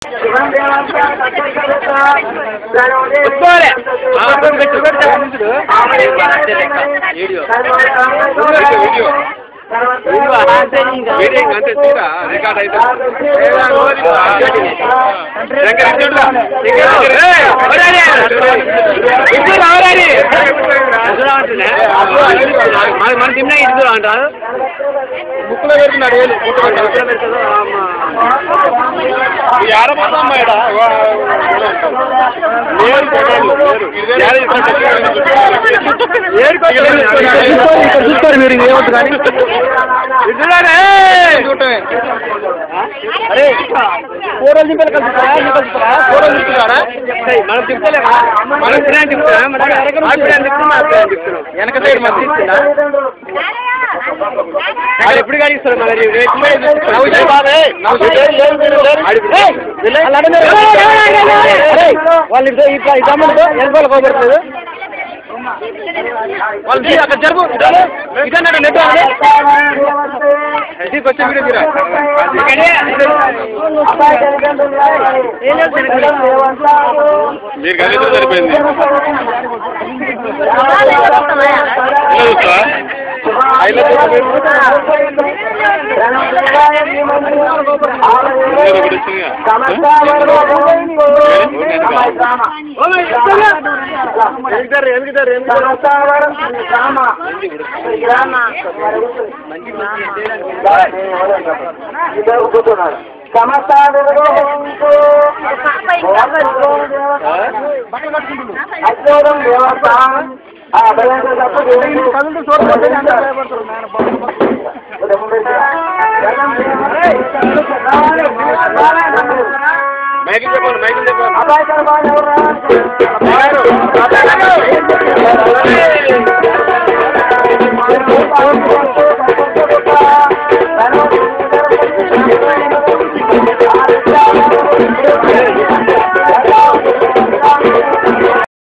ఒప్పుకోవాలి. ఆ, అప్పుడు పెట్టు, పెట్టు, ముందుడు. అంతే లెక్క. వీడియో. వీడియో. వీడియో అంతే ఇంకా. వీడియో ఇంకా అంతే తీరా రికార్డ్ అయితే ఏడా, రోజు ఇట్లా. శంకర్ ఇచ్చాడు రా. ఏయ్, ఎవరాది? ఇద్దరు ఎవరాది? ఇద్దరు అంటున్నా? మన- మన తిన్నా ఇద్దరు అంటారు ముక్కులో పెడుతున్నాడు వేలు ముక్కులో పెడుతున్నాడు. ఈ ఆడపడతా అమ్మాయిడ లేరు కొట్టాడు, లేరు. ఏడ ఇక్కడ చూస్తారు మీరు ఏమవుతుంది కానీ ఇద్దరే చూడటమే. అరే ఫోటోలు దింపాలి కలుపుతారా నీకు కలుపుతారా ఫోటోలు దింపుతారా మనం తిప్పుతలేమా మనం తినే తిప్పుతున్నా మన అభిప్రాయం తిప్పుతున్నా అభిప్రాయం తిప్పుతున్నాం వెనక సైడ్ మనం తీసుకుందా వాళ్ళు ఎప్పుడు గాడిస్తారు మన రేపు నవ్వుతాయి బాబే వాళ్ళు ఇద్దరు ఇట్లా ఇద్దరు ఎనకాల కోబడుతుంది వాళ్ళు తీ, అక్కడ జరుపు ఇదన్నాడు నెట్ వచ్చే వీడియో తీరా మీరు కలిసి సరిపోయింది ఇలా చూస్తావా? ఇలా ఇందులో ఒకటి వచ్చిందిగా. అచ్చోరం దేవస్థానం ఆ భయంకర మైకిల్ చెప్పండి మైకిల్ చెప్పండి అబ్బాయి